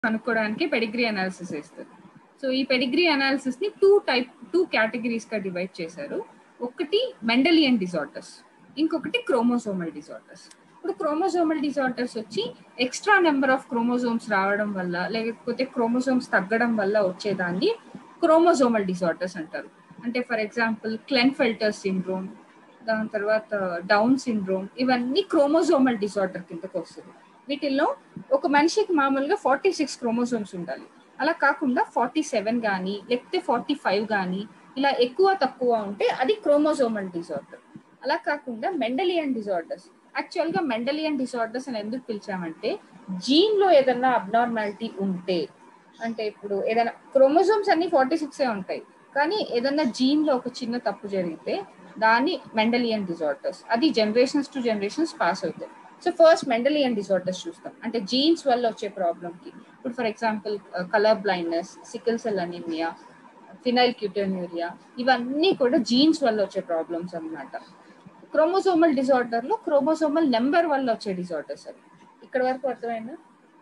కనుక్కోవడానికి pedigree analysis వేస్తారు so ఈ పెడిగ్రీ అనాలిసిస్ ని టూ టైప్ టూ కేటగిరీస్ గా డివైడ్ చేశారు ఒకటి మెండలియన్ డిజార్డర్స్ ఇంకొకటి క్రోమోసోమల్ డిజార్డర్స్ ఇప్పుడు క్రోమోసోమల్ డిజార్డర్స్ వచ్చి ఎక్స్ట్రా నెంబర్ ఆఫ్ క్రోమోజోమ్స్ రావడం వల్ల లేకపోతే క్రోమోజోమ్స్ తగ్గడం వల్ల వచ్చేదాన్ని క్రోమోజోమల్ డిజార్డర్స్ అంటారు అంటే ఫర్ ఎగ్జాంపుల్ క్లెన్ఫెల్టర్ సిండ్రోమ్ దాని తర్వాత డౌన్ సిండ్రోమ్ ఇవన్నీ క్రోమోజోమల్ డిజార్డర్ కిందకు వస్తుంది వీటిల్లో ఒక మనిషికి మామూలుగా ఫార్టీ సిక్స్ క్రోమోజోమ్స్ ఉండాలి అలా కాకుండా ఫార్టీ సెవెన్ కానీ లేకపోతే ఫార్టీ ఫైవ్ కానీ ఇలా ఎక్కువ తక్కువ ఉంటే అది క్రోమోజోమల్ డిజార్డర్ అలా కాకుండా మెండలియన్ డిజార్డర్స్ యాక్చువల్ గా మెండలియన్ డిజార్డర్స్ అని ఎందుకు పిలిచామంటే జీన్ లో ఏదన్నా అబ్నార్మాలిటీ ఉంటే అంటే ఇప్పుడు ఏదైనా క్రోమోజోమ్స్ అన్ని ఫార్టీ సిక్స్ ఉంటాయి కానీ ఏదన్నా జీన్ లో ఒక చిన్న తప్పు జరిగితే దాన్ని మెండలియన్ డిజార్డర్స్ అది జనరేషన్స్ టు జనరేషన్స్ పాస్ అవుతాయి సో ఫస్ట్ మెండలియన్ డిజార్డర్స్ చూస్తాం అంటే జీన్స్ వల్ల వచ్చే ప్రాబ్లమ్ కి ఇప్పుడు for example colour blindness sickle cell anaemia phenylketonuria ఇవన్నీ కూడా జీన్స్ వల్ల వచ్చే ప్రాబ్లమ్స్ అన్నమాట క్రోమోసోమల్ డిజార్డర్ లో క్రోమోసోమల్ నెంబర్ వల్ల వచ్చే డిజార్డర్స్ అవి ఇక్కడ వరకు అర్థమైందా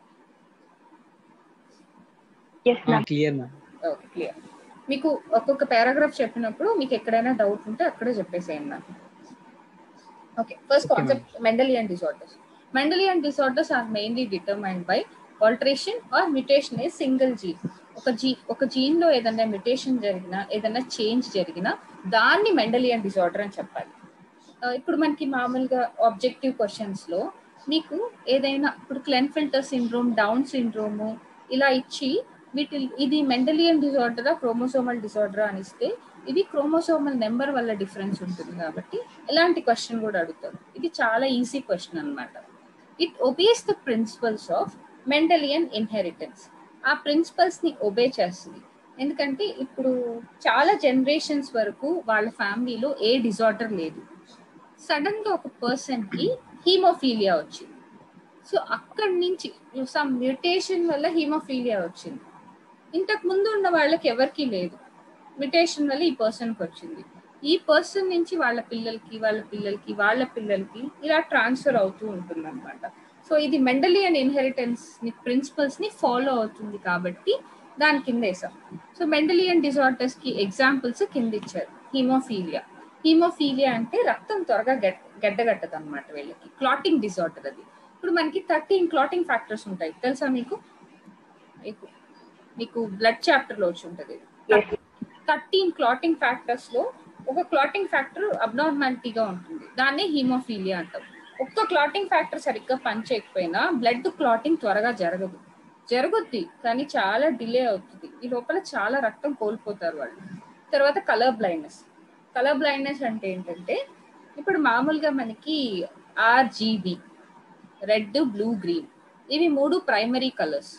yes ma'am clear ma'am okay clear మీకు ఒక్కొక్క పారాగ్రాఫ్ చెప్పినప్పుడు మీకు ఎక్కడైనా డౌట్ ఉంటే అక్కడే చెప్పేసేయండి నాకు okay first Okay, concept Mendelian disorders Mendelian disorders are mainly determined by alteration or mutation a single gene ఒక జీ ఒక జీన్ లో ఏదైనా మ్యుటేషన్ జరిగినా ఏదైనా చేంజ్ జరిగినా దాన్ని మెండలియన్ డిసార్డర్ అని చెప్పాలి ఆ, ఇప్పుడు మనకి మామూలుగా ఆబ్జెక్టివ్ క్వశ్చన్స్ లో మీకు ఏదైనా ఇప్పుడు క్లెన్ఫిల్టర్ సిండ్రోమ్ డౌన్ సిండ్రోమ్ ఇలా ఇచ్చి వీటి ఇది మెండలియన్ డిజార్డరా క్రోమోసోమల్ డిజార్డరా అని ఇస్తే ఇది క్రోమోసోమల్ నెంబర్ వల్ల డిఫరెన్స్ ఉంటుంది కాబట్టి ఎలాంటి క్వశ్చన్ కూడా అడుగుతారు ఇది చాలా ఈజీ క్వశ్చన్ అన్నమాట it obeys the principles of Mendelian inheritance ఆ ప్రిన్సిపల్స్ ని ఒబే చేస్తుంది ఎందుకంటే ఇప్పుడు చాలా జనరేషన్స్ వరకు వాళ్ళ ఫ్యామిలీలో ఏ డిజార్డర్ లేదు సడన్ గా ఒక పర్సన్ కి హీమోఫీలియా వచ్చింది సో అక్కడి నుంచి సమ్ మ్యూటేషన్ వల్ల హీమోఫీలియా వచ్చింది ఇంతకు ముందు ఉన్న వాళ్ళకి ఎవరికి లేదు మ్యుటేషన్ వల్ల ఈ పర్సన్కి వచ్చింది ఈ పర్సన్ నుంచి వాళ్ళ పిల్లలకి వాళ్ళ పిల్లలకి వాళ్ళ పిల్లలకి ఇలా ట్రాన్స్ఫర్ అవుతూ ఉంటుంది అనమాట సో ఇది మెండలియన్ ఇన్హెరిటెన్స్ ని ప్రిన్సిపల్స్ ని ఫాలో అవుతుంది కాబట్టి దాని కింద వేసాం సో మెండలియన్ డిజార్డర్స్ కి ఎగ్జాంపుల్స్ కింద ఇచ్చారు హీమోఫీలియా హీమోఫీలియా అంటే రక్తం త్వరగా గెడ్ గడ్డగట్టదు అనమాట వీళ్ళకి క్లాటింగ్ డిజార్డర్ అది ఇప్పుడు మనకి థర్టీన్ క్లాటింగ్ ఫ్యాక్టర్స్ ఉంటాయి తెలుసా మీకు మీకు మీకు బ్లడ్ చాప్టర్ లో వచ్చి ఉంటుంది Yes. థర్టీన్ క్లాటింగ్ ఫ్యాక్టర్స్ లో ఒక క్లాటింగ్ ఫ్యాక్టర్ అబ్నార్మాలిటీగా ఉంటుంది దాన్ని హీమోఫీలియా అంటాం ఒక్క క్లాటింగ్ ఫ్యాక్టర్ సరిగ్గా పనిచేయకపోయినా బ్లడ్ క్లాటింగ్ త్వరగా జరగదు జరుగుద్ది కానీ చాలా డిలే అవుతుంది ఈ లోపల చాలా రక్తం కోల్పోతారు వాళ్ళు తర్వాత కలర్ బ్లైండ్నెస్ కలర్ బ్లైండ్నెస్ అంటే ఏంటంటే ఇప్పుడు మామూలుగా మనకి ఆర్జీబీ రెడ్ బ్లూ గ్రీన్ ఇవి మూడు ప్రైమరీ కలర్స్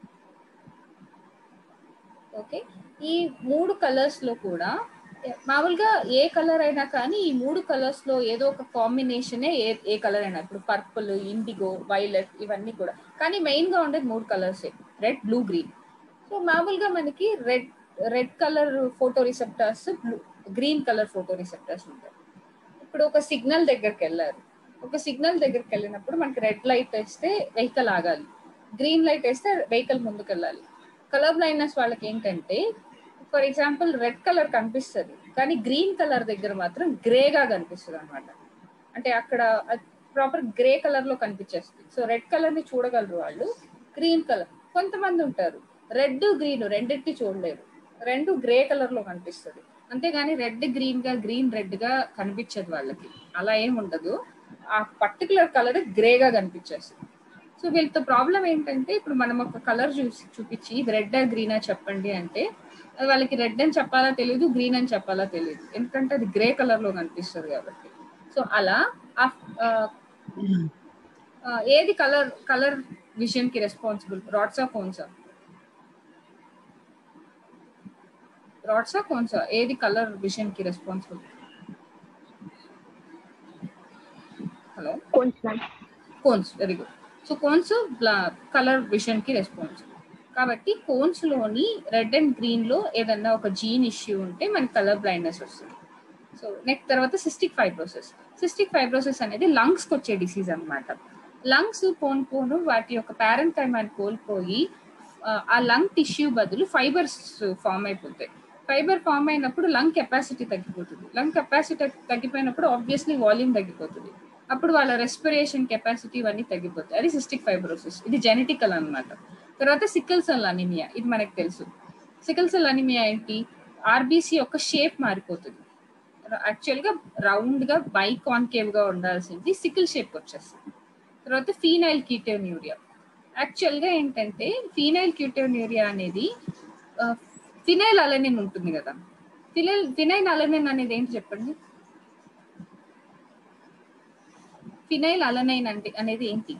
ఓకే ఈ మూడు కలర్స్ లో కూడా మామూలుగా ఏ కలర్ అయినా కానీ ఈ మూడు కలర్స్ లో ఏదో ఒక కాంబినేషనే ఏ ఏ కలర్ అయినా ఇప్పుడు పర్పుల్ ఇండిగో వైలెట్ ఇవన్నీ కూడా కానీ మెయిన్ గా ఉండేది మూడు కలర్సే రెడ్ బ్లూ గ్రీన్ సో మామూలుగా మనకి red red colour photo receptors blue green colour photo receptors ఉంటాయి ఇప్పుడు ఒక సిగ్నల్ దగ్గరికి వెళ్ళారు ఒక సిగ్నల్ దగ్గరికి వెళ్ళినప్పుడు మనకి రెడ్ లైట్ వేస్తే వెహికల్ ఆగాలి గ్రీన్ లైట్ వేస్తే వెహికల్ ముందుకు వెళ్ళాలి కలర్ బ్లైండ్నెస్ వాళ్ళకి ఏంటంటే ఫర్ ఎగ్జాంపుల్ రెడ్ కలర్ కనిపిస్తుంది కానీ గ్రీన్ కలర్ దగ్గర మాత్రం గ్రేగా కనిపిస్తుంది అనమాట అంటే అక్కడ ప్రాపర్ గ్రే కలర్ లో కనిపించేస్తుంది సో రెడ్ కలర్ ని చూడగలరు వాళ్ళు గ్రీన్ కలర్ కొంతమంది ఉంటారు రెడ్ గ్రీన్ రెండింటి చూడలేరు రెండు గ్రే కలర్ లో కనిపిస్తుంది అంతేగాని రెడ్ గ్రీన్ గా గ్రీన్ రెడ్ గా కనిపించదు వాళ్ళకి అలా ఏం ఉండదు ఆ పర్టికులర్ కలర్ గ్రేగా కనిపించేస్తుంది సో వీళ్ళతో ప్రాబ్లం ఏంటంటే ఇప్పుడు మనం ఒక కలర్ చూసి చూపించి ఇది రెడ్ గ్రీనా చెప్పండి అంటే అది వాళ్ళకి రెడ్ అని చెప్పాలా తెలియదు గ్రీన్ అని చెప్పాలా తెలియదు ఎందుకంటే అది గ్రే కలర్ లో కనిపిస్తుంది కాబట్టి సో అలా ఆ ఆ, ఆ, ఏది కలర్ కలర్ విజన్ కి రెస్పాన్సిబుల్ రాడ్సా కోన్సా రాడ్సా కోన్సా ఏది కలర్ విజన్ కి responsible hello cones ma'am cones very good so cones colour vision కి రెస్పాన్స్ కాబట్టి కోన్స్ లోని రెడ్ అండ్ గ్రీన్ లో ఏదన్నా ఒక జీన్ ఇష్యూ ఉంటే మనకి కలర్ బ్లైండ్నెస్ వస్తుంది సో నెక్స్ట్ తర్వాత సిస్టిక్ ఫైబ్రోసిస్ సిస్టిక్ ఫైబ్రోసిస్ అనేది లంగ్స్ కి వచ్చే డిసీజ్ అన్నమాట లంగ్స్ పోను పోను వాటి యొక్క ప్యారెంట్ టైమాన్ని కోల్పోయి ఆ లంగ్ టిష్యూ బదులు ఫైబర్స్ ఫామ్ అయిపోతాయి ఫైబర్ ఫామ్ అయినప్పుడు లంగ్ కెపాసిటీ తగ్గిపోతుంది లంగ్ కెపాసిటీ తగ్గిపోయినప్పుడు ఆబ్వియస్లీ వాల్యూమ్ తగ్గిపోతుంది అప్పుడు వాళ్ళ రెస్పిరేషన్ కెపాసిటీ ఇవన్నీ తగ్గిపోతాయి అది సిస్టిక్ ఫైబ్రోసిస్ ఇది జెనెటికల్ అన్నమాట తర్వాత సికిల్ సెల్ అనిమియా ఇది మనకు తెలుసు సికిల్ సెల్ అనిమియా ఏంటి ఆర్బీసీ యొక్క షేప్ మారిపోతుంది యాక్చువల్గా రౌండ్గా బై కాన్కేవ్గా ఉండాల్సింది సికిల్ షేప్ వచ్చేస్తుంది తర్వాత ఫీనైల్ కీటోన్యూరియా యాక్చువల్గా ఏంటంటే ఫీనైల్ క్యూటోన్యూరియా అనేది ఫినైల్ అలనిన్ ఉంటుంది కదా ఫినైల్ ఫినైల్ అలనిన్ అనేది ఏంటి చెప్పండి ఫినైల్ అలనైన్ అంటే అనేది ఏంటి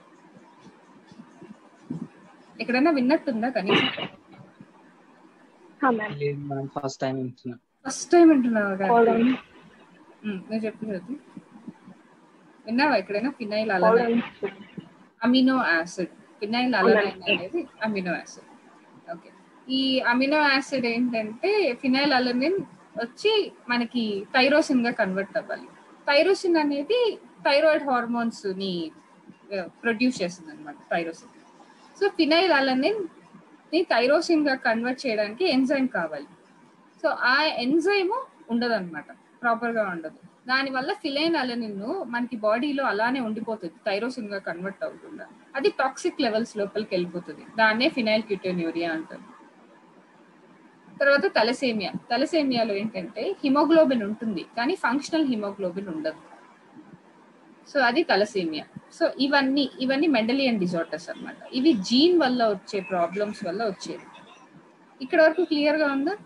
ఎక్కడైనా విన్నట్టుందా కనీసం మ్యామ్ లేదు మేడం ఫస్ట్ టైం వింటున్నా ఫస్ట్ టైం వింటున్నావా కదా కోడన్ ఉమ్, నేను చెప్పింది విన్నావా ఎక్కడైనా phenylalanine codon amino acid phenylalanine అనేది అమినో యాసిడ్ ఓకే ఈ అమినో యాసిడ్ ఏంటంటే ఫినైల్ అలనిన్ వచ్చి మనకి థైరోసిన్ గా కన్వర్ట్ అవ్వాలి థైరోసిన్ అనేది థైరాయిడ్ హార్మోన్స్ ని ప్రొడ్యూస్ చేస్తుంది అనమాట థైరోసిన్ సో ఫినైల్ అలనిన్ ని థైరోసిన్ గా కన్వర్ట్ చేయడానికి ఎంజైమ్ కావాలి సో ఆ ఎంజైమ్ ఉండదు అనమాట ప్రాపర్ గా ఉండదు దానివల్ల ఫిలైన్ అలనిన్ మనకి బాడీలో అలానే ఉండిపోతుంది థైరోసిన్ గా కన్వర్ట్ అవ్వకుండా అది టాక్సిక్ లెవెల్స్ లోపలికి వెళ్ళిపోతుంది దాన్నే ఫినైల్ క్యూటోన్యూరియా అంటారు తర్వాత తలసేమియా తలసేమియాలో ఏంటంటే హిమోగ్లోబిన్ ఉంటుంది కానీ ఫంక్షనల్ హిమోగ్లోబిన్ ఉండదు సో అది తలసేమియా సో ఇవన్నీ ఇవన్నీ మెండలియన్ డిజార్డర్స్ అన్నమాట ఇవి జీన్ వల్ల వచ్చే ప్రాబ్లమ్స్ వల్ల వచ్చేది ఇక్కడ వరకు క్లియర్ గా ఉందా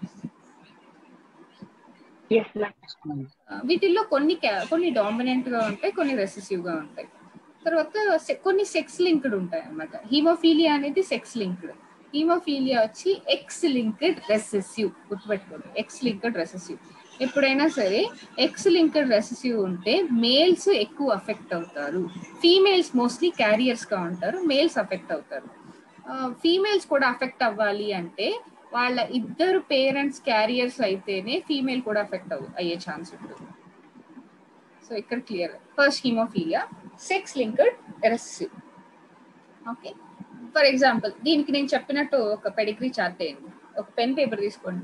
ఎస్ మ్యామ్ ఆ, వీటిల్లో కొన్ని ca- కొన్ని డామినెంట్ గా ఉంటాయి కొన్ని రెసెసివ్ గా ఉంటాయి తర్వాత se- కొన్ని సెక్స్ లింక్డ్ ఉంటాయి అన్నమాట హీమోఫీలియా అనేది సెక్స్ లింక్డ్ హీమోఫీలియా వచ్చి ఎక్స్ లింక్డ్ రెసెసివ్ గుర్తుపెట్టుకోండి ఎక్స్ లింక్డ్ రెసెసివ్ ఎప్పుడైనా సరే ఎక్స్ లింక్డ్ రెసెసివ్ ఉంటే మేల్స్ ఎక్కువ అఫెక్ట్ అవుతారు ఫీమేల్స్ మోస్ట్లీ క్యారియర్స్ గా ఉంటారు మేల్స్ అఫెక్ట్ అవుతారు ఫీమేల్స్ కూడా అఫెక్ట్ అవ్వాలి అంటే వాళ్ళ ఇద్దరు పేరెంట్స్ క్యారియర్స్ అయితేనే ఫీమేల్ కూడా అఫెక్ట్ అవ్వ అయ్యే ఛాన్స్ ఉంటుంది సో ఇక్కడ clear first haemophilia sex linked recessive okay for example దీనికి నేను చెప్పినట్టు ఒక పెడిగ్రీ చార్ట్ వేయండి ఒక పెన్ పేపర్ తీసుకోండి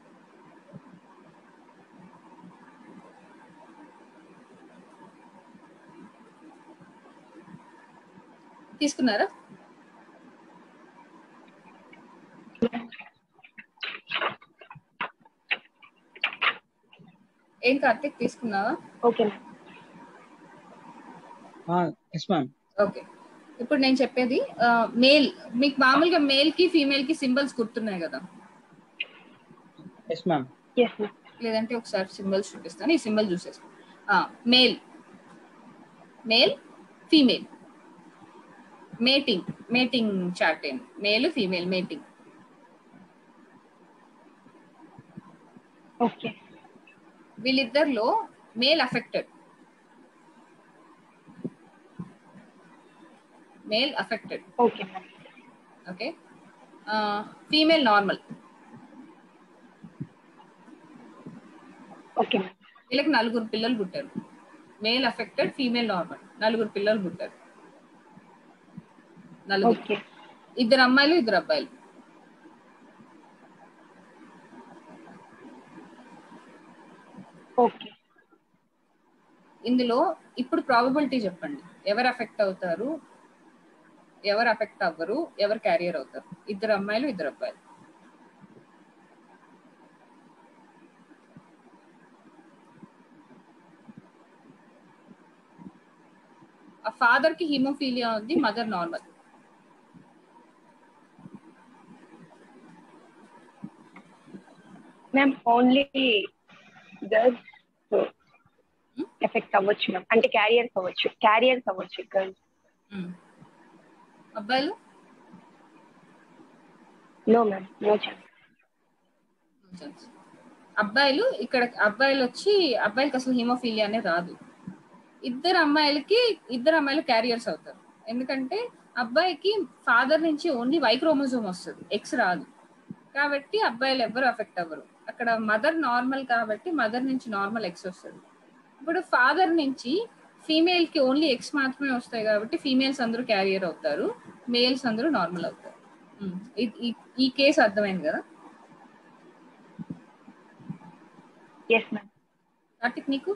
తీసుకున్నారా ఏం కార్తిక్ తీసుకున్నావా okay ma'am yes ma'am okay ఇప్పుడు నేను చెప్పేది మేల్ మీకు మామూలుగా మేల్ కి ఫీమేల్ కి సింబల్స్ గుర్తున్నాయి కదా ఎస్ మ్యామ్ ఎస్ మ్యామ్ లేదంటే ఒకసారి సింబల్స్ చూపిస్తాను ఈ సింబల్ చూసేస్తాను male male female mating mating chart ఏంటి మేల్ ఫీమేల్ మేటింగ్ ఓకే వీళ్ళిద్దరిలో male affected male affected okay ma'am okay female normal okay ma'am వీళ్ళకి నలుగురు పిల్లలు పుట్టారు మేల్ అఫెక్టెడ్ ఫీమేల్ నార్మల్ నలుగురు పిల్లలు పుట్టారు నలుగురు ఓకే ఇద్దరు అమ్మాయిలు ఇద్దరు అబ్బాయిలు ఓకే ఇందులో ఇప్పుడు ప్రాబబిలిటీ చెప్పండి ఎవరు అఫెక్ట్ అవుతారు ఎవరు అఫెక్ట్ అవ్వరు ఎవరు క్యారియర్ అవుతారు ఇద్దరు అమ్మాయిలు ఇద్దరు అబ్బాయిలు ఆ ఫాదర్ కి హిమోఫీలియా ఉంది mother normal ma'am only girls effect అవ్వచ్చు మ్యామ్ అంటే క్యారియర్స్ అవ్వచ్చు క్యారియర్స్ అవ్వచ్చు గర్ల్స్ అబ్బాయిలు నో మ్యామ్ నో ఛాన్స్ అబ్బాయిలు ఇక్కడ అబ్బాయిలు వచ్చి అబ్బాయిలకి అసలు హిమోఫీలియా అనేది రాదు ఇద్దరు అమ్మాయిలకి ఇద్దరు అమ్మాయిలు క్యారియర్స్ అవుతారు ఎందుకంటే అబ్బాయికి ఫాదర్ నుంచి ఓన్లీ వై క్రోమోజోమ్ వస్తుంది ఎక్స్ రాదు కాబట్టి అబ్బాయిలు ఎవ్వరు అఫెక్ట్ అవ్వరు అక్కడ మదర్ నార్మల్ కాబట్టి మదర్ నుంచి నార్మల్ ఎక్స్ వస్తుంది ఇప్పుడు ఫాదర్ నుంచి ఫీమేల్ కి ఓన్లీ ఎక్స్ మాత్రమే వస్తాయి కాబట్టి ఫీమేల్స్ అందరూ క్యారియర్ అవుతారు మేల్స్ అందరూ నార్మల్ అవుతారు ఉమ్, ఈ- ఈ- ఈ కేసు అర్థమైంది కదా ఎస్ మ్యామ్ కార్తిక్ నీకు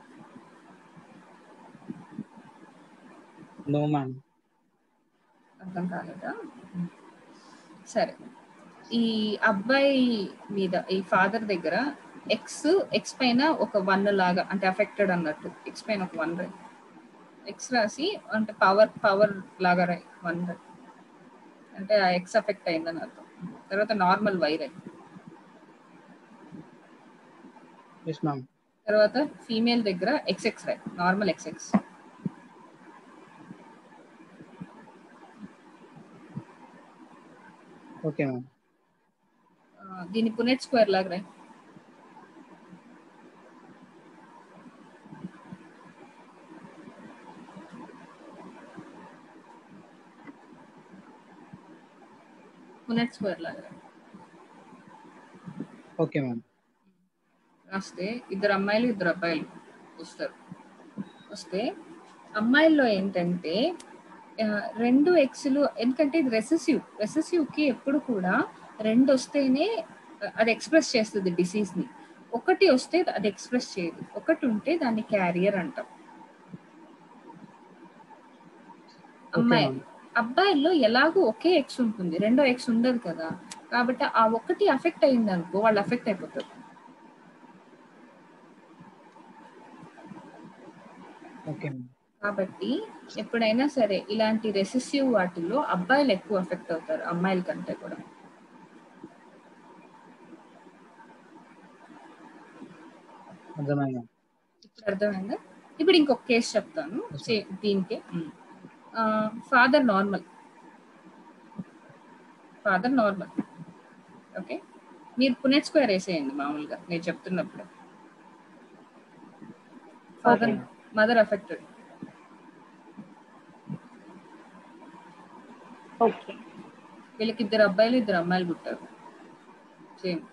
నో మ్యామ్ అర్థం కాలేదా సరే ఈ అబ్బాయి మీద ఈ ఫాదర్ దగ్గర ఎక్స్ ఎక్స్ పైన ఒక వన్ లాగా అంటే అఫెక్టెడ్ అన్నట్టు ఎక్స్ పైన ఒక వన్ ఎక్స్ రాసి అంటే పవర్ పవర్ లాగా రాయి వన్ అంటే ఆ ఎక్స్ అఫెక్ట్ అయిందని అర్థం తర్వాత నార్మల్ వైర్ ఎస్ మ్యామ్ తర్వాత ఫీమేల్ దగ్గర ఎక్స్ఎక్స్ రాయి నార్మల్ ఎక్స్ఎక్స్ ఓకే మ్యామ్ దీన్ని పునెట్ స్క్వేర్ లాగా రాయి పునెట్ స్క్వేర్ లాగా రాయి ఓకే మ్యామ్ రాస్తే ఇద్దరు అమ్మాయిలు ఇద్దరు అబ్బాయిలు వస్తారు వస్తే అమ్మాయిల్లో ఏంటంటే ఆ, రెండు ఎక్స్లు ఎందుకంటే ఇది రెసెసివ్ రెసెసివ్ కి ఎప్పుడు కూడా రెండు వస్తేనే ఆ, అది ఎక్స్ప్రెస్ చేస్తుంది డిసీజ్ ని ఒకటి వస్తే అది ఎక్స్ప్రెస్ చేయదు ఒకటి ఉంటే దాన్ని క్యారియర్ అంటాం ఓకే అమ్మాయి మ్యామ్ అబ్బాయిల్లో ఎలాగో ఒకే ఎక్స్ ఉంటుంది రెండో ఎక్స్ ఉండదు కదా కాబట్టి ఆ ఒకటి అఫెక్ట్ అయింది అనుకో వాళ్ళు అఫెక్ట్ అయిపోతారు ఓకే మ్యామ్ కాబట్టి ఎప్పుడైనా సరే ఇలాంటి రెసెసివ్ వాటిల్లో అబ్బాయిలు ఎక్కువ అఫెక్ట్ అవుతారు అమ్మాయిల కంటే కూడా అర్థమైంది మ్యామ్ ఇప్పుడు అర్థమైందా ఇప్పుడు ఇంకొక కేసు చెప్తాను Yes, సే- దీనికే father normal father normal okay మీరు పునెట్ స్క్వేర్ వేసేయండి మామూలుగా నేను చెప్తున్నప్పుడు father Okay. Mother affected okay వీళ్ళకి ఇద్దరు అబ్బాయిలు ఇద్దరు అమ్మాయిలు పుట్టారు సేమ్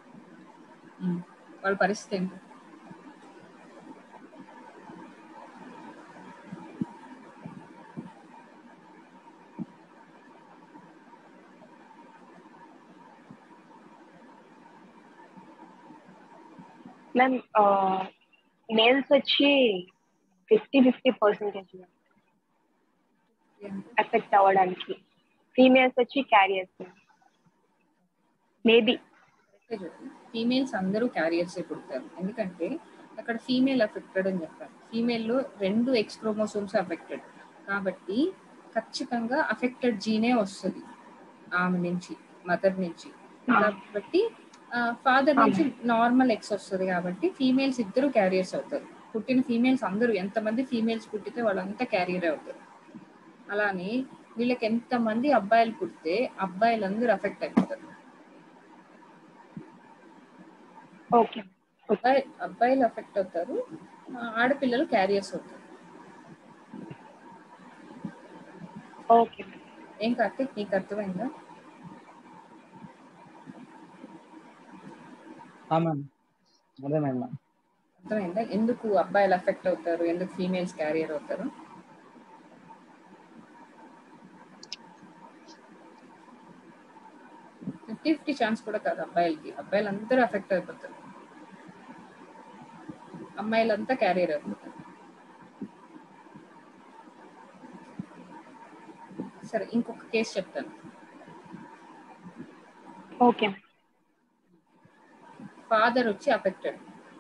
వాళ్ళ పరిస్థితి ఏంటి మ్యామ్ మేల్స్ వచ్చి ఫిఫ్టీ ఫిఫ్టీ పర్సెంటేజ్ ఎఫెక్ట్ అవ్వడానికి ఫీమేల్స్ వచ్చి క్యారియర్స్ మేబీ ఫీమేల్స్ అందరూ క్యారియర్స్ పుడతారు ఎందుకంటే అక్కడ ఫీమేల్ అఫెక్టెడ్ అని చెప్పారు ఫీమేల్లో రెండు ఎక్స్ క్రోమోసోమ్స్ అఫెక్టెడ్ కాబట్టి ఖచ్చితంగా అఫెక్టెడ్ జీనే వస్తుంది ఆమె నుంచి మదర్ నుంచి కాబట్టి ఫాదర్ నుంచి నార్మల్ ఎక్స్ వస్తుంది కాబట్టి ఫీమేల్స్ ఇద్దరు క్యారియర్స్ అవుతారు పుట్టిన ఫీమేల్స్ అందరూ ఎంతమంది ఫీమేల్స్ పుట్టితే వాళ్ళంతా క్యారియర్ అవుతారు అలానే వీళ్ళకి ఎంతమంది అబ్బాయిలు పుడితే అబ్బాయిలందరూ అఫెక్ట్ అయిపోతారు ఓకే అబ్బాయి అబ్బాయిలు అఫెక్ట్ అవుతారు ఆ, ఆడపిల్లలు క్యారియర్స్ అవుతారు ఓకే ఏం కార్తీక్ నీకు అర్థమైందా మ్యామ్ అర్థమైంది మ్యామ్ అర్థమైందా ఎందుకు అబ్బాయిలు అఫెక్ట్ అవుతారు ఎందుకు ఫీమేల్స్ క్యారియర్ అవుతారు ఫిఫ్టీ ఫిఫ్టీ ఛాన్స్ కూడా కాదు అబ్బాయిలకి అబ్బాయిలు అందరూ అఫెక్ట్ అయిపోతారు అమ్మాయిలంతా క్యారియర్ అయిపోతారు సరే ఇంకొక కేసు చెప్తాను ఓకే ఫాదర్ వచ్చి అఫెక్టెడ్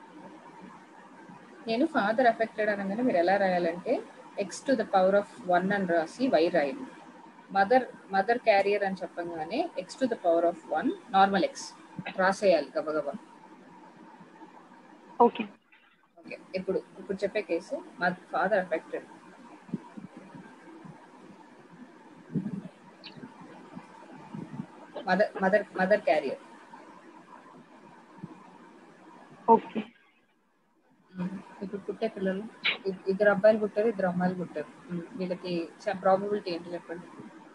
నేను ఫాదర్ అఫెక్టెడ్ అనగానే మీరు ఎలా రాయాలంటే X to the power of one అని రాసి వై రాయాలి మదర్ మదర్ క్యారియర్ అని చెప్పగానే X to the power of one normal X రాసేయాలి గబగబా ఓకే ఓకే ఇప్పుడు ఇప్పుడు చెప్పే కేసు మా father affected mother mother mother carrier okay ఇప్పుడు పుట్టే పిల్లలు ఇ- ఇద్దరు అబ్బాయిలు పుట్టారు ఇద్దరు అమ్మాయిలు పుట్టారు ఉమ్, వీళ్ళకి ప్రాబబిలిటీ ఏంటి చెప్పండి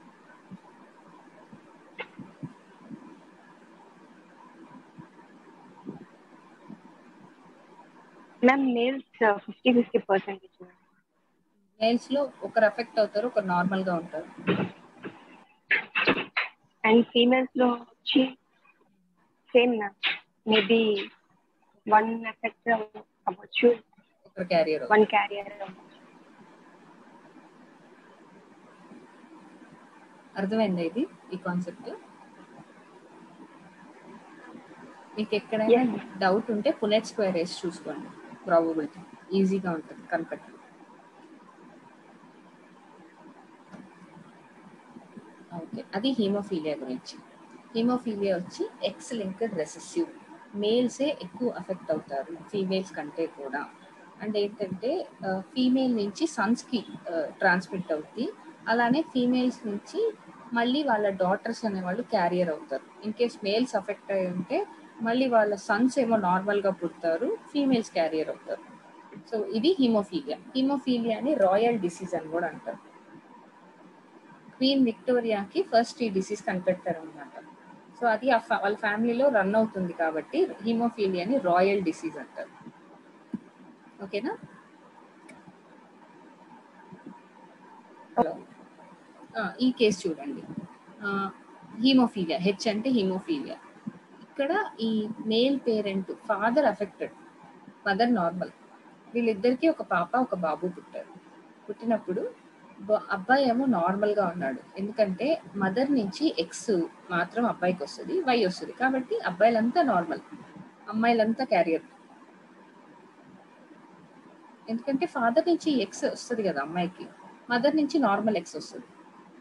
ma'am males fifty fifty percentage males లో ఒకరు అఫెక్ట్ అవుతారు ఒకరు నార్మల్ గా ఉంటారు అండ్ ఫీమేల్స్ లో వచ్చి సేమ్ మేబీ వన్ ఎఫెక్ట్ అవ్వచ్చు ఒక క్యారియర్ వన్ క్యారియర్ అర్థమైందా ఇది ఈ కాన్సెప్ట్ మీకు ఎక్కడైనా Yes. డౌట్ ఉంటే పునెట్ స్క్వేర్ వేసి చూసుకోండి ప్రాబబిలిటీ ఈజీగా ఉంటుంది కనిపెట్టడం ఓకే అది హీమోఫీలియా గురించి హీమోఫీలియా వచ్చి ఎక్స్ లింక్డ్ రెసెసివ్ మేల్సే ఎక్కువ అఫెక్ట్ అవుతారు ఫీమేల్స్ కంటే కూడా అండ్ ఏంటంటే ఫీమేల్ నుంచి సన్స్కి ట్రాన్స్మిట్ అవుతుంది అలానే ఫీమేల్స్ నుంచి మళ్ళీ వాళ్ళ డాటర్స్ అనేవాళ్ళు క్యారియర్ అవుతారు ఇన్ కేస్ మేల్స్ అఫెక్ట్ అయి ఉంటే మళ్ళీ వాళ్ళ సన్స్ ఏమో నార్మల్గా పుడతారు ఫీమేల్స్ క్యారియర్ అవుతారు సో ఇది హీమోఫీలియా హీమోఫీలియాని రాయల్ డిసీజ్ అని కూడా అంటారు క్వీన్ విక్టోరియాకి ఫస్ట్ ఈ డిసీజ్ కనిపెట్టారు అనమాట సో అది ఆ fa- వాళ్ళ ఫ్యామిలీలో రన్ అవుతుంది కాబట్టి హీమోఫీలియాని రాయల్ డిసీజ్ అంటారు ఓకేనా హలో ఈ కేసు చూడండి హీమోఫీలియా హెచ్ అంటే హీమోఫీలియా ఇక్కడ ఈ male parent father affected mother normal వీళ్ళిద్దరికి ఒక పాప ఒక బాబు పుట్టారు పుట్టినప్పుడు బ- అబ్బాయి ఏమో నార్మల్ గా ఉన్నాడు ఎందుకంటే మదర్ నుంచి ఎక్స్ మాత్రం అబ్బాయికి వస్తుంది వై వస్తుంది కాబట్టి అబ్బాయిలంతా నార్మల్ అమ్మాయిలంతా క్యారియర్ ఎందుకంటే ఫాదర్ నుంచి ఎక్స్ వస్తుంది కదా అమ్మాయికి మదర్ నుంచి నార్మల్ ఎక్స్ వస్తుంది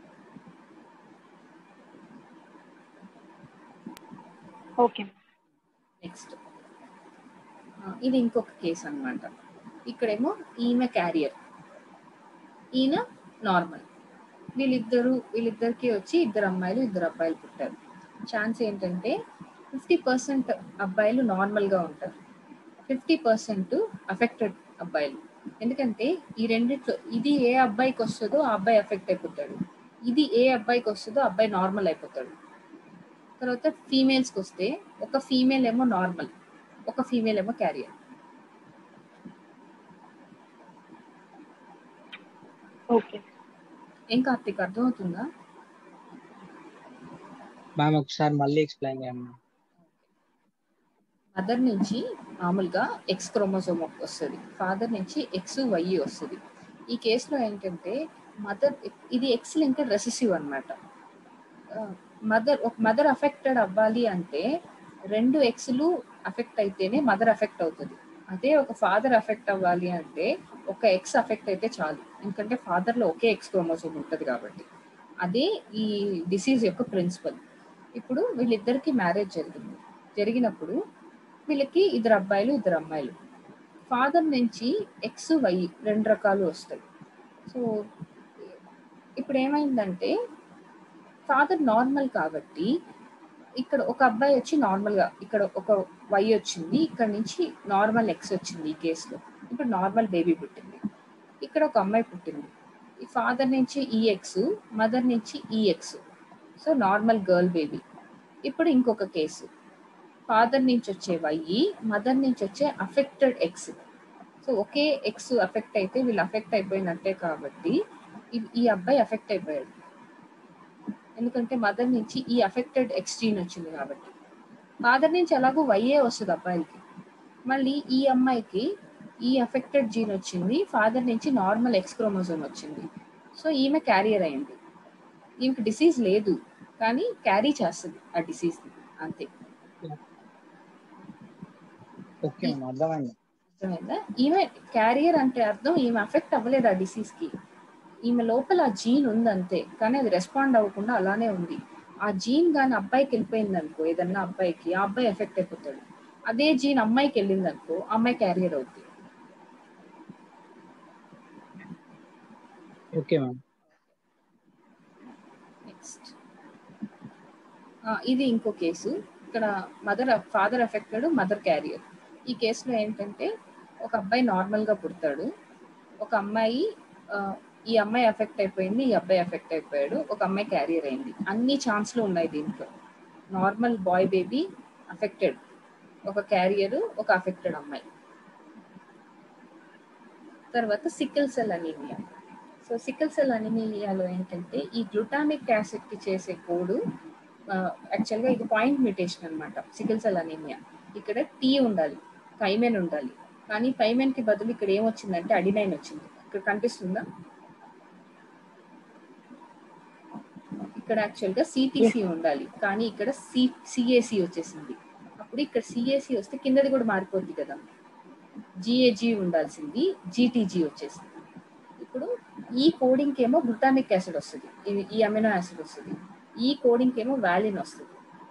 ఓకే నెక్స్ట్ ఇది ఇంకొక కేసు అన్నమాట ఇక్కడేమో ఈమె క్యారియర్ ఈయన నార్మల్ వీళ్ళిద్దరు వీళ్ళిద్దరికి వచ్చి ఇద్దరు అమ్మాయిలు ఇద్దరు అబ్బాయిలు పుట్టారు ఛాన్స్ ఏంటంటే ఫిఫ్టీ పర్సెంట్ అబ్బాయిలు నార్మల్గా ఉంటారు ఫిఫ్టీ పర్సెంట్ అఫెక్టెడ్ అబ్బాయిలు ఎందుకంటే ఈ రెండిట్లో ఇది ఏ అబ్బాయికి వస్తుందో ఆ అబ్బాయి అఫెక్ట్ అయిపోతాడు ఇది ఏ అబ్బాయికి వస్తుందో ఆ అబ్బాయి నార్మల్ అయిపోతాడు తర్వాత ఫీమేల్స్కి వస్తే ఒక ఫీమేల్ ఏమో నార్మల్ ఒక ఫీమేల్ ఏమో క్యారియర్ ఓకే ఏం కార్తీక్ అర్థమవుతుందా మ్యామ్ ఒకసారి మళ్ళీ ఎక్స్ప్లెయిన్ చేయండి మదర్ నుంచి మామూలుగా ఎక్స్ క్రోమోసోమ్ వస్తుంది ఫాదర్ నుంచి ఎక్స్ వై వస్తుంది ఈ కేసులో ఏంటంటే మదర్ ఇది ఎక్స్ లింక్డ్ రెసెసివ్ అనమాట మదర్ ఒక మదర్ అఫెక్టెడ్ అవ్వాలి అంటే రెండు ఎక్స్లు అఫెక్ట్ అయితేనే మదర్ అఫెక్ట్ అవుతుంది అదే ఒక ఫాదర్ అఫెక్ట్ అవ్వాలి అంటే ఒక ఎక్స్ అఫెక్ట్ అయితే చాలు ఎందుకంటే ఫాదర్లో ఒకే ఎక్స్ క్రోమోసోమ్ ఉంటుంది కాబట్టి అదే ఈ డిసీజ్ యొక్క ప్రిన్సిపల్ ఇప్పుడు వీళ్ళిద్దరికి మ్యారేజ్ జరిగింది జరిగినప్పుడు వీళ్ళకి ఇద్దరు అబ్బాయిలు ఇద్దరు అమ్మాయిలు ఫాదర్ నుంచి ఎక్స్ వై రెండు రకాలు వస్తాయి సో ఇప్పుడు ఏమైందంటే ఫాదర్ నార్మల్ కాబట్టి ఇక్కడ ఒక అబ్బాయి వచ్చి నార్మల్గా ఇక్కడ ఒక వై వచ్చింది ఇక్కడ నుంచి నార్మల్ ఎక్స్ వచ్చింది ఈ కేసులో ఇప్పుడు నార్మల్ బేబీ పుట్టింది ఇక్కడ ఒక అమ్మాయి పుట్టింది ఈ ఫాదర్ నుంచి ఈఎక్స్ మదర్ నుంచి X so normal girl baby ఇప్పుడు ఇంకొక కేసు ఫాదర్ నుంచి వచ్చే వై మదర్ నుంచి వచ్చే అఫెక్టెడ్ ఎక్స్ సో ఒకే ఎక్స్ అఫెక్ట్ అయితే వీళ్ళు అఫెక్ట్ అయిపోయినట్టే కాబట్టి ఈ- ఈ అబ్బాయి అఫెక్ట్ అయిపోయాడు ఎందుకంటే మదర్ నుంచి ఈ అఫెక్టెడ్ ఎక్స్ జీన్ వచ్చింది కాబట్టి ఫాదర్ నుంచి ఎలాగో వైఏ వస్తుంది అబ్బాయిలకి మళ్ళీ ఈ అమ్మాయికి ఈ అఫెక్టెడ్ జీన్ వచ్చింది ఫాదర్ నుంచి నార్మల్ ఎక్స్ క్రోమోజోమ్ వచ్చింది సో ఈమె క్యారియర్ అయింది ఈమెకి డిసీజ్ లేదు కానీ క్యారీ చేస్తుంది ఆ డిసీజ్ అంతే ఓకే మ్యామ్ అర్థమైంది అర్థమైందా ఈమె క్యారియర్ అంటే అర్థం ఈమె అఫెక్ట్ అవ్వలేదు ఆ డిసీజ్ కి ఈమె లోపల ఆ జీన్ ఉంది అంతే కానీ అది రెస్పాండ్ అవ్వకుండా అలానే ఉంది ఆ జీన్ కానీ అబ్బాయికి వెళ్ళిపోయింది అనుకో ఏదన్నా అబ్బాయికి ఆ అబ్బాయి ఎఫెక్ట్ అయిపోతాడు అదే జీన్ అమ్మాయికి వెళ్ళింది అనుకో అమ్మాయి క్యారియర్ అవుతుంది ఓకే మ్యామ్ నెక్స్ట్ ఇది ఇంకో కేసు ఇక్కడ mother father affected mother carrier ఈ కేసులో ఏంటంటే ఒక అబ్బాయి నార్మల్ గా పుడతాడు ఒక అమ్మాయి ఆ, ఈ అమ్మాయి అఫెక్ట్ అయిపోయింది ఈ అబ్బాయి అఫెక్ట్ అయిపోయాడు ఒక అమ్మాయి క్యారియర్ అయింది అన్ని ఛాన్స్లు ఉన్నాయి దీంట్లో నార్మల్ బాయ్ బేబీ అఫెక్టెడ్ ఒక క్యారియర్ ఒక అఫెక్టెడ్ అమ్మాయి తర్వాత sickle cell anaemia so sickle cell అనీమియాలో ఏంటంటే ఈ గ్లూటామిక్ యాసిడ్ కి చేసే కోడ్ యాక్చువల్గా ఇది పాయింట్ మ్యూటేషన్ అనమాట సికిల్ సెల్ అనీమియా ఇక్కడ టీ ఉండాలి థైమెన్ ఉండాలి కానీ థైమెన్ కి బదులు ఇక్కడ ఏమొచ్చిందంటే అడినైన్ వచ్చింది ఇక్కడ కనిపిస్తుందా ఇక్కడ యాక్చువల్ గా సిటిసి ఉండాలి కానీ ఇక్కడ సి సిఏసి వచ్చేసింది అప్పుడు ఇక్కడ సిఏసి వస్తే కిందది కూడా మారిపోద్ది కదా జిఏజీ ఉండాల్సింది జీటీజీ వచ్చేసింది ఇప్పుడు ఈ కోడింగ్ ఏమో గ్లూటామిక్ యాసిడ్ వస్తుంది ఈ- ఈ అమినో యాసిడ్ వస్తుంది ఈ కోడింగ్ ఏమో వ్యాలిన్ వస్తుంది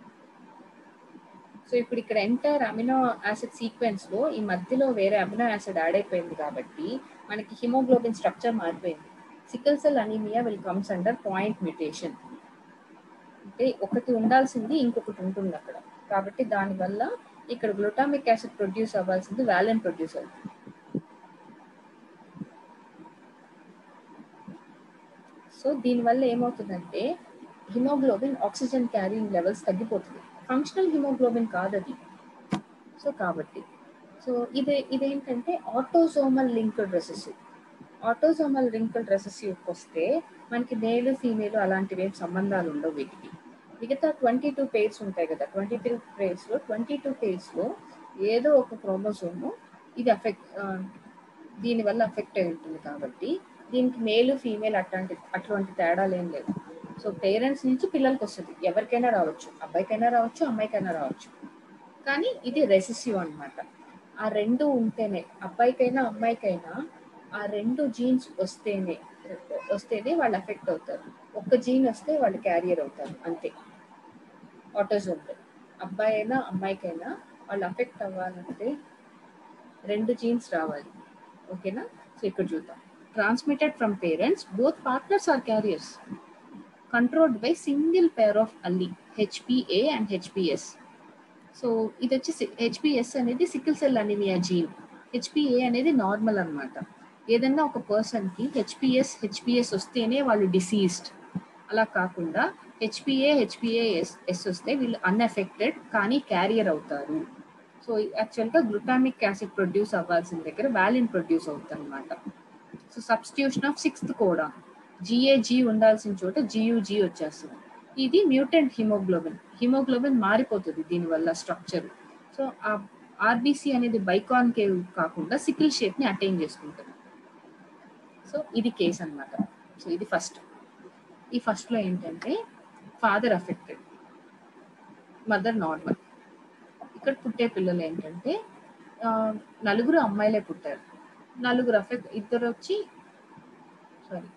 సో ఇప్పుడు ఇక్కడ ఎంటైర్ అమినో యాసిడ్ సీక్వెన్స్ లో ఈ మధ్యలో వేరే అమినో యాసిడ్ యాడ్ అయిపోయింది కాబట్టి మనకి హిమోగ్లోబిన్ స్ట్రక్చర్ మారిపోయింది sickle cell anaemia will comes under point mutation అంటే ఒకటి ఉండాల్సింది ఇంకొకటి ఉంటుంది అక్కడ కాబట్టి దానివల్ల ఇక్కడ గ్లూటామిక్ యాసిడ్ ప్రొడ్యూస్ అవ్వాల్సింది వ్యాలెన్ ప్రొడ్యూస్ అవుతుంది సో దీనివల్ల ఏమవుతుందంటే హిమోగ్లోబిన్ ఆక్సిజన్ క్యారింగ్ లెవెల్స్ తగ్గిపోతుంది ఫంక్షనల్ హిమోగ్లోబిన్ కాదది సో కాబట్టి సో ఇది ఇదేంటంటే autosomal linked recessive autosomal linked రెసెసివ్కి వస్తే మనకి మేలు ఫీమేల్ అలాంటివి ఏం సంబంధాలు ఉండవు వీటికి మిగతా ట్వంటీ టూ పేర్స్ ఉంటాయి కదా ట్వంటీ త్రీ పేర్స్లో ట్వంటీ టూ పేర్స్లో ఏదో ఒక క్రోమోజోము ఇది అఫెక్ట్ దీనివల్ల అఫెక్ట్ అయి ఉంటుంది కాబట్టి దీనికి మేలు ఫీమేల్ అట్లాంటి అటువంటి తేడాలు ఏం లేదు సో పేరెంట్స్ నుంచి పిల్లలకి వస్తుంది ఎవరికైనా రావచ్చు అబ్బాయికైనా రావచ్చు అమ్మాయికైనా రావచ్చు కానీ ఇది రెసెసివ్ అన్నమాట ఆ రెండు ఉంటేనే అబ్బాయికైనా అమ్మాయికైనా ఆ రెండు జీన్స్ వస్తేనే వస్తేనే వాళ్ళు ఎఫెక్ట్ అవుతారు ఒక్క జీన్ వస్తే వాళ్ళు క్యారియర్ అవుతారు అంతే ఆటోజోమ్లో అబ్బాయి అయినా అమ్మాయికైనా వాళ్ళు అఫెక్ట్ అవ్వాలంటే రెండు జీన్స్ రావాలి ఓకేనా సో ఇక్కడ చూద్దాం transmitted from parents both partners are carriers controlled by single pair of allele HPA and HPS so ఇది వచ్చి హెచ్పిఎస్ అనేది sickle cell anaemia gene HPA అనేది నార్మల్ అన్నమాట ఏదన్నా ఒక పర్సన్ కి హెచ్పిఎస్ హెచ్పిఎస్ వస్తేనే వాళ్ళు డిసీజ్డ్ అలా కాకుండా హెచ్పిఏ హెచ్పిఏ ఎస్ ఎస్ వస్తే వీళ్ళు అన్ఎఫెక్టెడ్ కానీ క్యారియర్ అవుతారు సో యాక్చువల్గా గ్లూటామిక్ యాసిడ్ ప్రొడ్యూస్ అవ్వాల్సిన దగ్గర వ్యాలిన్ ప్రొడ్యూస్ అవుతుంది అనమాట so substitution of sixth coda GAG ఉండాల్సిన చోట జియుజీ వచ్చేస్తుంది ఇది మ్యూటెంట్ హిమోగ్లోబిన్ హిమోగ్లోబిన్ మారిపోతుంది దీనివల్ల స్ట్రక్చర్ సో ఆ ఆర్బీసీ అనేది బైకాన్కేవ్ కాకుండా సికిల్ షేప్ ని అటైన్ చేసుకుంటుంది సో ఇది కేస్ అన్నమాట సో ఇది ఫస్ట్ ఈ ఫస్ట్ లో ఏంటంటే ఫాదర్ అఫెక్టెడ్ మదర్ నార్మల్ ఇక్కడ పుట్టే పిల్లలు ఏంటంటే ఆ, నలుగురు అమ్మాయిలే పుట్టారు నలుగురు అఫెక్ట్ ఇద్దరు వచ్చి sorry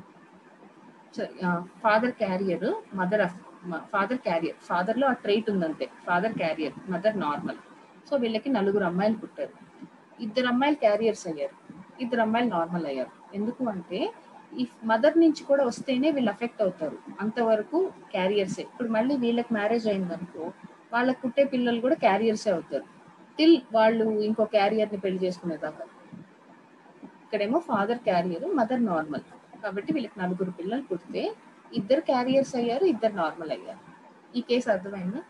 sorry father carrier mother father carrier father లో ఆ ట్రైట్ ఉందంతే father carrier mother normal so వీళ్ళకి నలుగురు అమ్మాయిలు పుట్టారు ఇద్దరు అమ్మాయిలు క్యారియర్స్ అయ్యారు ఇద్దరు అమ్మాయిలు నార్మల్ అయ్యారు ఎందుకు అంటే ఈ మదర్ నుంచి కూడా వస్తేనే వీళ్ళు అఫెక్ట్ అవుతారు అంతవరకు క్యారియర్సే ఇప్పుడు మళ్ళీ వీళ్ళకి మ్యారేజ్ అయిందనుకో వాళ్ళకి పుట్టే పిల్లలు కూడా క్యారియర్సే అవుతారు టిల్ వాళ్ళు ఇంకో క్యారియర్ ని పెళ్లి చేసుకునేదాకా ఇక్కడేమో ఫాదర్ క్యారియర్ మదర్ నార్మల్ కాబట్టి వీళ్ళకి నలుగురు పిల్లలు పుడితే ఇద్దరు క్యారియర్స్ అయ్యారు ఇద్దరు నార్మల్ అయ్యారు ఈ కేసు అర్థమైందా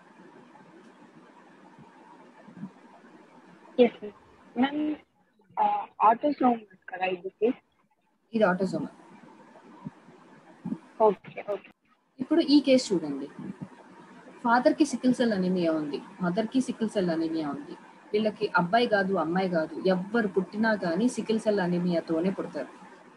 ఎస్ మ్యామ్ ఆటోసోమ్ కదా ఇది ఇది ఆటోజోమల్ ఓకే ఓకే ఇప్పుడు ఈ కేసు చూడండి ఫాదర్ కి సికిల్ సెల్ అనిమియా ఉంది మదర్ కి సికిల్ సెల్ అనిమియా ఉంది వీళ్ళకి అబ్బాయి కాదు అమ్మాయి కాదు ఎవ్వరు పుట్టినా కానీ సికిల్ సెల్ అనిమియాతోనే పుడతారు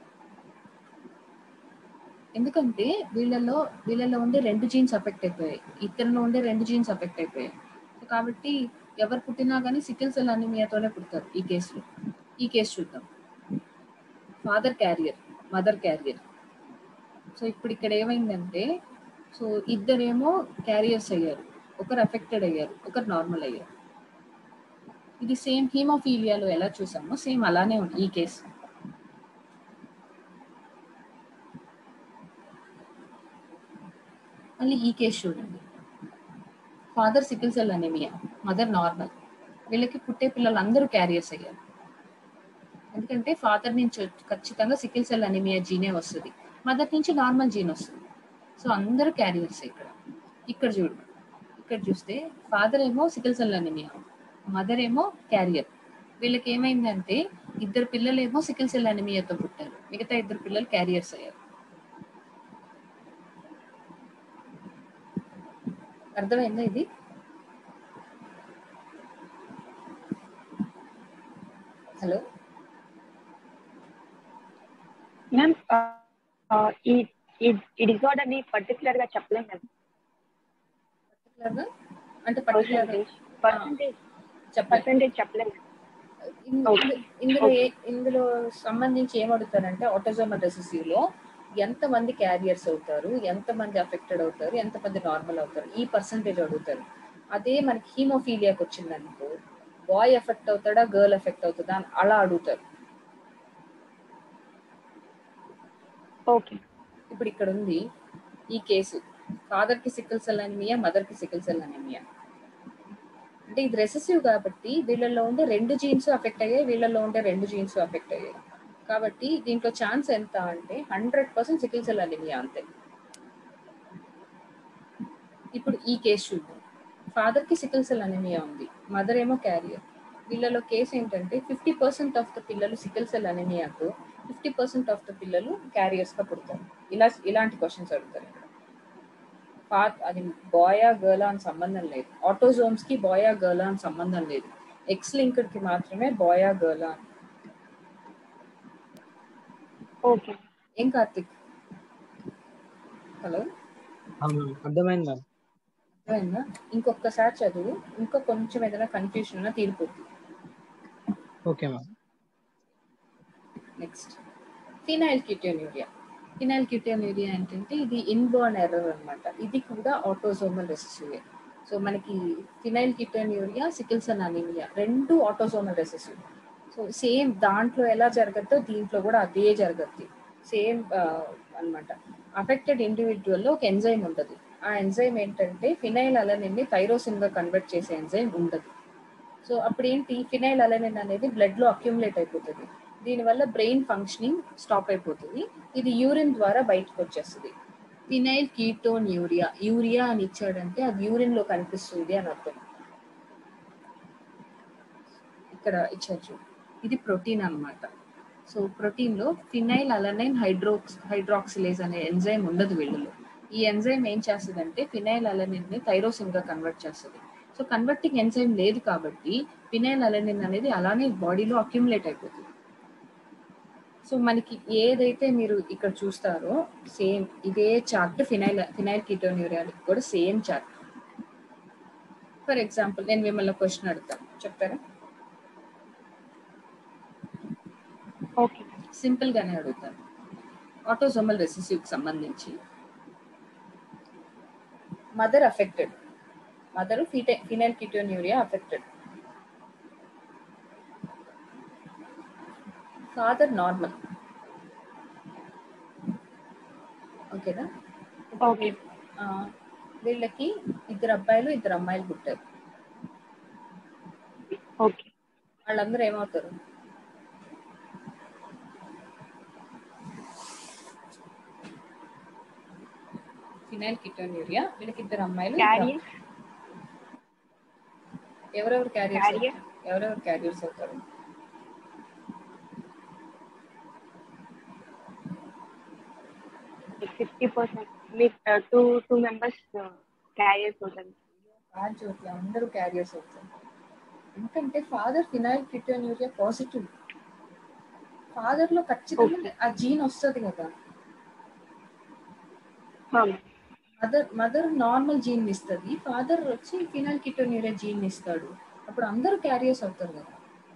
ఎందుకంటే వీళ్ళలో వీళ్ళలో ఉండే రెండు జీన్స్ అఫెక్ట్ అయిపోయాయి ఇతరులో ఉండే రెండు జీన్స్ అఫెక్ట్ అయిపోయాయి సో కాబట్టి ఎవరు పుట్టినా కానీ సికిల్ సెల్ అనిమియాతోనే పుడతారు ఈ కేసులో ఈ కేసు చూద్దాం father carrier mother carrier so ఇప్పుడు ఇక్కడ ఏమైందంటే సో ఇద్దరేమో క్యారియర్స్ అయ్యారు ఒకరు అఫెక్టెడ్ అయ్యారు ఒకరు నార్మల్ అయ్యారు ఇది సేమ్ హీమోఫీలియాలో ఎలా చూసామో సేమ్ అలానే ఉంది ఈ కేసు మళ్ళీ ఈ కేసు చూడండి father sickle cell anaemia mother normal వీళ్ళకి పుట్టే పిల్లలు అందరూ క్యారియర్స్ అయ్యారు ఎందుకంటే ఫాదర్ నుంచి వచ్చి- ఖచ్చితంగా సికిల్ సెల్ అనేమియా జీనే వస్తుంది మదర్ నుంచి నార్మల్ జీన్ వస్తుంది సో అందరూ క్యారియర్స్ ఇక్కడ ఇక్కడ చూడు ఇక్కడ చూస్తే ఫాదర్ ఏమో సికిల్ సెల్ అనేమియా మదర్ ఏమో క్యారియర్ వీళ్ళకి ఏమైందంటే ఇద్దరు పిల్లలేమో సికిల్ సెల్ అనేమియాతో పుట్టారు మిగతా ఇద్దరు పిల్లలు క్యారియర్స్ అయ్యారు అర్థమైందా ఇది హలో మ్యామ్ ఈ ఈ- ఈ డిజార్డర్ ని పర్టికులర్ గా చెప్పలేం కదా పర్టికులర్గా అంటే పర్టికులర్ పర్సంటేజ్ పర్సంటేజ్ చెప్పండి పర్సంటేజ్ చెప్పలేం ఇన్- Okay. ఇందులో ఏ- ఇందులో సంబంధించి ఏం అడుగుతారంటే ఆటోజోమల్ రెసెసివ్ లో ఎంత మంది క్యారియర్స్ అవుతారు ఎంత మంది అఫెక్టెడ్ అవుతారు ఎంత మంది నార్మల్ అవుతారు ఈ పర్సంటేజ్ అడుగుతారు అదే మనకి హీమోఫీలియాకి వచ్చిందనుకో బాయ్ ఎఫెక్ట్ అవుతాడా గర్ల్ ఎఫెక్ట్ అవుతుందా అని అలా అడుగుతారు ఓకే ఇప్పుడు ఇక్కడ ఉంది ఈ కేసు ఫాదర్ కి సికిల్ సెల్ అనీమియా మదర్ కి సికిల్ సెల్ అనీమియా అంటే ఇది రెసెసివ్ కాబట్టి వీళ్ళల్లో ఉండే రెండు జీన్స్ అఫెక్ట్ అయ్యాయి వీళ్ళల్లో ఉండే రెండు జీన్స్ అఫెక్ట్ అయ్యాయి కాబట్టి దీంట్లో ఛాన్స్ ఎంత అంటే hundred percent sickle cell anaemia అంతే ఇప్పుడు ఈ కేసు చూద్దాం ఫాదర్ కి సికిల్ సెల్ అనీమియా ఉంది మదర్ ఏమో క్యారియర్ వీళ్ళలో కేసు ఏంటంటే ఫిఫ్టీ పర్సెంట్ ఆఫ్ ద పిల్లలు సికిల్ సెల్ అనీమియాకు ఫిఫ్టీ పర్సెంట్ ఆఫ్ ద పిల్లలు క్యారియర్స్ గా పుడతారు ఇలా ఇలాంటి క్వశ్చన్స్ అడుగుతారు ఇక్కడ ఫాత్ అది బాయా గర్లా అని సంబంధం లేదు ఆటోజోమ్స్ కి బాయా గర్లా అని సంబంధం లేదు ఎక్స్ లింక్డ్ కి మాత్రమే బాయా గర్లా ఓకే ఏం కార్తిక్ హలో అవును అర్థమైంది మ్యామ్ అర్థమైందా ఇంకొకసారి చదువు ఇంకా కొంచెం ఏదైనా కన్ఫ్యూషన్ ఉన్నా తీరిపోతుంది okay ma'am next phenylketonuria phenylketonuria ఏంటంటే ఇది ఇన్బోర్న్ ఎర్రర్ అన్నమాట ఇది కూడా ఆటోజోమల్ రెసెసివ్ సో మనకి phenylketonuria sickles and anaemia రెండు ఆటోజోమల్ రెసెసివ్ సో సేమ్ దాంట్లో ఎలా జరగద్దో దీంట్లో కూడా అదే జరగద్ది సేమ్ అన్నమాట అఫెక్టెడ్ ఇండివిజువల్లో ఒక ఎంజైమ్ ఉంటుంది ఆ ఎంజైమ్ ఏంటంటే ఫినైల్ అలనిన్ ని థైరోసిన్ గా కన్వర్ట్ చేసే ఎంజైమ్ ఉండదు సో అప్పుడు ఏంటి ఫినైల్ అలనిన్ అనేది బ్లడ్ లో అక్యుములేట్ అయిపోతుంది దీనివల్ల బ్రెయిన్ ఫంక్షనింగ్ స్టాప్ అయిపోతుంది ఇది యూరిన్ ద్వారా బయటకు వచ్చేస్తుంది ఫినైల్ కీటోన్ యూరియా యూరియా అని ఇచ్చాడంటే అది యూరిన్ లో కనిపిస్తుంది అని అర్థం ఇక్కడ ఇచ్చారు చూడు. ఇది ప్రోటీన్ అన్నమాట సో ప్రోటీన్ లో ఫినైల్ అలనైన్ హైడ్రోక్స్ హైడ్రాక్సిలేజ్ అనే ఎంజైమ్ ఉండదు వీళ్ళలో ఈ ఎంజైమ్ ఏం చేస్తుందంటే ఫినైల్ అలనిన్ ని థైరోసిన్ గా కన్వర్ట్ చేస్తుంది సో కన్వర్టింగ్ ఎంజైమ్ లేదు కాబట్టి ఫినైల్ అలనిన్ అనేది అలానే బాడీలో అక్యుములేట్ అయిపోతుంది సో మనకి ఏదైతే మీరు ఇక్కడ చూస్తారో సేమ్ ఇదే చార్ట్ ఫినైల్ ఫినైల్ కీటోన్యూరియాకి కూడా సేమ్ చార్ట్ ఫర్ ఎగ్జాంపుల్ నేను మిమ్మల్ని క్వశ్చన్ అడుగుతాను చెప్తారా ఓకే సింపుల్ గానే అడుగుతాను ఆటోజోమల్ రెసిసివ్ కి సంబంధించి మదర్ అఫెక్టెడ్ మదర్ ఫిటే phenylketonuria affected father normal ఓకేనా ఓకే ఆ, వీళ్ళకి ఇద్దరు అబ్బాయిలు ఇద్దరు అమ్మాయిలు పుట్టారు ఓకే వాళ్ళందరూ ఏమవుతారు ఫినైల్ కిటోన్యూరియా వీళ్ళకి ఇద్దరు అమ్మాయిలు ఇద్దరు క్యారియర్ ఎవరెవరు క్యారియర్స్ Carrier. ఎవరెవరు క్యారియర్స్ అవుతారు ఫిఫ్టీ పర్సెంట్ మీ టూ టూ మెంబర్స్ క్యారియర్స్ ఉంటుంది ఆ చోట్ల అందరూ క్యారియర్స్ అవుతారు ఎందుకంటే father phenylketonuria positive father లో ఖచ్చితంగా ఆ జీన్ వస్తుంది కదా మదర్ మదర్ నార్మల్ జీన్ ఇస్తుంది ఫాదర్ వచ్చి ఫినైల్ కిటోన్యూరియా జీన్ ఇస్తాడు అప్పుడు అందరూ క్యారియర్స్ అవుతారు కదా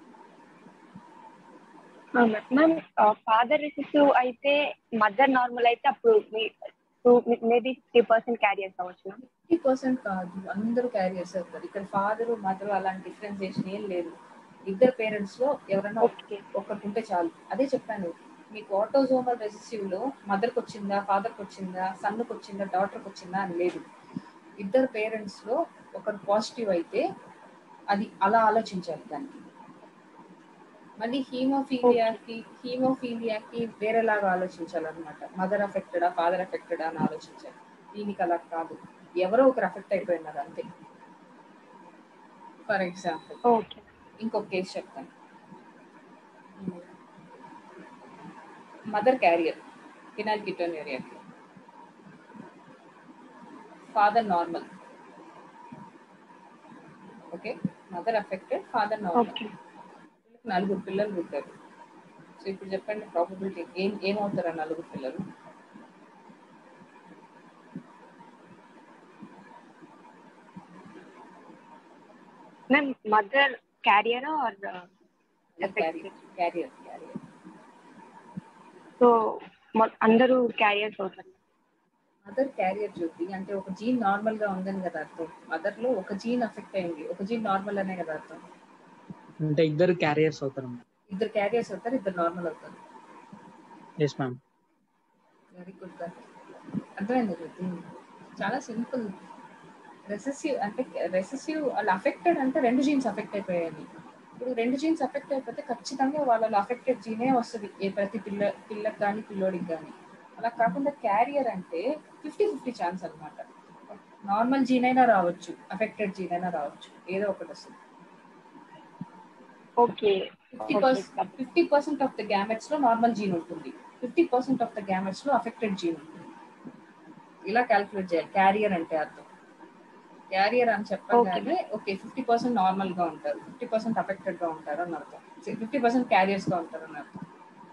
మ్యామ్ ఫాదర్ రిసెసివ్ అయితే మదర్ నార్మల్ అయితే అప్పుడు two maybe fifty percent carriers అవ్వచ్చు మ్యామ్ ఫిఫ్టీ పర్సెంట్ కాదు అందరూ క్యారియర్స్ అవుతారు ఇక్కడ ఫాదర్ మదర్ అలాంటి డిఫరెన్సియేషన్ ఏం లేదు ఇద్దరు పేరెంట్స్ లో ఎవరైనా ఓకే ఒకటి ఉంటే చాలు అదే చెప్పాను మీకు ఆటోజోమల్ రెసిసివ్ లో మదర్ కి వచ్చిందా ఫాదర్ కి వచ్చిందా సన్ కి వచ్చిందా డాటర్ కి వచ్చిందా అని లేదు ఇద్దరు పేరెంట్స్ లో ఒకరు పాజిటివ్ అయితే అది అలా ఆలోచించాలి దానికి మళ్ళీ హీమోఫీలియాకి హీమోఫీలియాకి వేరేలాగా ఆలోచించాలన్నమాట మదర్ అఫెక్టెడా ఫాదర్ అఫెక్టెడా అని ఆలోచించాలి దీనికి అలా కాదు ఎవరో ఒకరు అఫెక్ట్ అయిపోయినారు అంతే ఫర్ ఎగ్జాంపుల్ ఓకే ఇంకొక కేసు చెప్తాను మదర్ క్యారియర్ ఫినాల్ కిటోన్యూరియాకి father normal okay mother affected father normal okay నలుగురు పిల్లలు పుట్టారు సో ఇప్పుడు చెప్పండి ప్రాబబిలిటీ ఏం ఏమవుతారు ఆ నలుగురు పిల్లలు ma'am mother carrier or carrier carrier carrier so అందరూ క్యారియర్స్ అవుతారు మదర్ క్యారియర్ జ్యోతి అంటే ఒక జీన్ నార్మల్ గా ఉందని కదా అర్థం మదర్ లో ఒక జీన్ అఫెక్ట్ అయింది ఒక జీన్ నార్మల్ అనే కదా అర్థం అంటే ఇద్దరు క్యారియర్స్ అవుతారు ఇద్దరు క్యారియర్స్ అవుతారు ఇద్దరు నార్మల్ అవుతారు ఎస్ మ్యామ్ వెరీ గుడ్ అర్థమైంది జ్యోతి చాలా సింపుల్ రెసెసివ్ అంటే రెసెసివ్ వాళ్ళు అఫెక్టెడ్ అంటే రెండు జీన్స్ అఫెక్ట్ అయిపోయాయి ఇప్పుడు రెండు జీన్స్ అఫెక్ట్ అయిపోతే ఖచ్చితంగా వాళ్ళలో అఫెక్టెడ్ జీనే వస్తుంది ఏ ప్రతి పిల్ల పిల్లకి కానీ పిల్లోడికి కానీ అలా కాకుండా క్యారియర్ అంటే ఫిఫ్టీ ఫిఫ్టీ ఛాన్స్ అనమాట నార్మల్ జీన్ అయినా రావచ్చు అఫెక్టెడ్ జీన్ అయినా రావచ్చు ఏదో ఒకటి వస్తుంది okay fifty percent fifty percent of the gametes లో నార్మల్ జీన్ ఉంటుంది fifty percent of the gametes లో అఫెక్టెడ్ జీన్ ఉంటుంది ఇలా క్యాల్కులేట్ చేయాలి క్యారియర్ అంటే అర్థం క్యారియర్ అని చెప్పగానే ఓకే ఫిఫ్టీ పర్సెంట్ నార్మల్ గా ఉంటారు ఫిఫ్టీ పర్సెంట్ అఫెక్టెడ్ గా ఉంటారు అని అర్థం ఫిఫ్టీ పర్సెంట్ క్యారియర్స్ గా ఉంటారు అని అర్థం